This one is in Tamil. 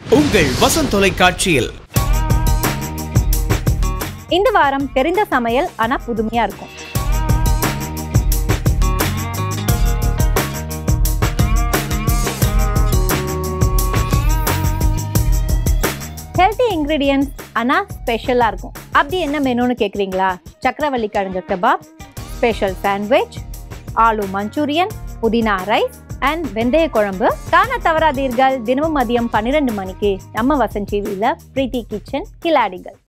உங்கள் வசந்த் தொலைக்காட்சியில் இந்த வாரம் தெரிந்த சமையல் ஆனா புதுமையா இருக்கும் ஹெல்த்தி இன்க்ரீடியன்ஸ் ஆனா ஸ்பெஷலா இருக்கும் அப்படி என்ன மெனுன்னு கேக்குறீங்களா சக்கரவள்ளி கிழங்கு kebab special sandwich aloo Manchurian புதினா ரைஸ் அண்ட் வெந்தய குழம்பு காண தவறாதீர்கள் தினமும் மதியம் பன்னிரெண்டு மணிக்கு நம்ம வசந்த் டிவியில பிரீத்தி கிச்சன் கிலாடிகள்